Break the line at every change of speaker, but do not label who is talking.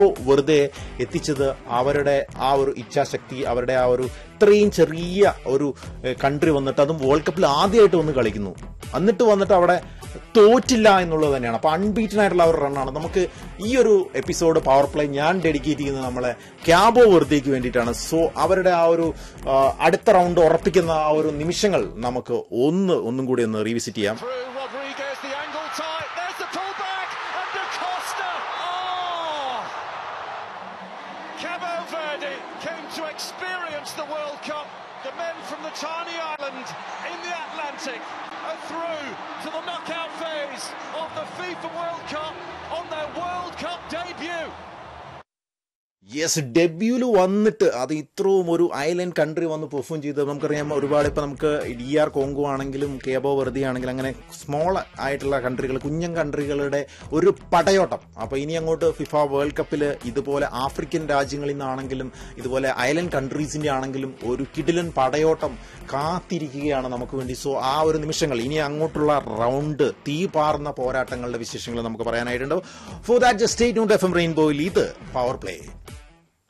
വെറുതെ എത്തിച്ചത് അവരുടെ ആ ഒരു ഇച്ഛാശക്തി അവരുടെ ആ ഒരു ഇത്രയും ചെറിയ ഒരു കൺട്രി വന്നിട്ട് അതും വേൾഡ് കപ്പിൽ ആദ്യമായിട്ട് വന്ന് കളിക്കുന്നു എന്നിട്ട് വന്നിട്ട് അവിടെ തോറ്റില്ല എന്നുള്ളത് തന്നെയാണ് അപ്പൊ അൺബീറ്റൻ ആയിട്ടുള്ള ഒരു റണ്ണാണ് നമുക്ക് ഈ ഒരു എപ്പിസോഡ് പവർ പ്ലേ ഞാൻ ഡെഡിക്കേറ്റ് ചെയ്യുന്നത് നമ്മളെ ക്യാബോ വെറുതേക്ക് വേണ്ടിയിട്ടാണ് സോ അവരുടെ ആ ഒരു ആ, അടുത്ത റൗണ്ട് ഉറപ്പിക്കുന്ന ആ ഒരു നിമിഷങ്ങൾ നമുക്ക് ഒന്ന് ഒന്നും കൂടി ഒന്ന് റീവിസിറ്റ് ചെയ്യാം
Through Rodriguez, the angle tight. There's the pullback. And Da Costa. Oh! Cabo Verde came to experience the World Cup. The men from the tiny island in the Atlantic are through to the knockout phase of the FIFA World Cup on their World Cup debut.
Yes ഡെബ്യൂല് വന്നിട്ട് അത് ഇത്രയും ഒരു island country വന്ന് perform ചെയ്ത് നമുക്കറിയാം ഒരുപാട് ഇപ്പൊ നമുക്ക് ഡി ആർ കോങ്കോ ആണെങ്കിലും കേബോ വെറുതെ ആണെങ്കിലും അങ്ങനെ സ്മോൾ ആയിട്ടുള്ള കൺട്രികൾ കുഞ്ഞൻ കൺട്രികളുടെ ഒരു പടയോട്ടം അപ്പൊ ഇനി അങ്ങോട്ട് ഫിഫ വേൾഡ് കപ്പിൽ ഇതുപോലെ ആഫ്രിക്കൻ രാജ്യങ്ങളിൽ നിന്നാണെങ്കിലും ഇതുപോലെ ഐലൻഡ് കൺട്രീസിന്റെ ആണെങ്കിലും ഒരു കിടിലൻ പടയോട്ടം കാത്തിരിക്കുകയാണ് നമുക്ക് വേണ്ടി സോ ആ ഒരു നിമിഷങ്ങൾ ഇനി അങ്ങോട്ടുള്ള റൗണ്ട് തീ പാർന്ന പോരാട്ടങ്ങളുടെ വിശേഷങ്ങൾ നമുക്ക് പറയാനായിട്ടുണ്ട് for that just F M റെയിൻബോയിൽ ഇത് പവർ പ്ലേ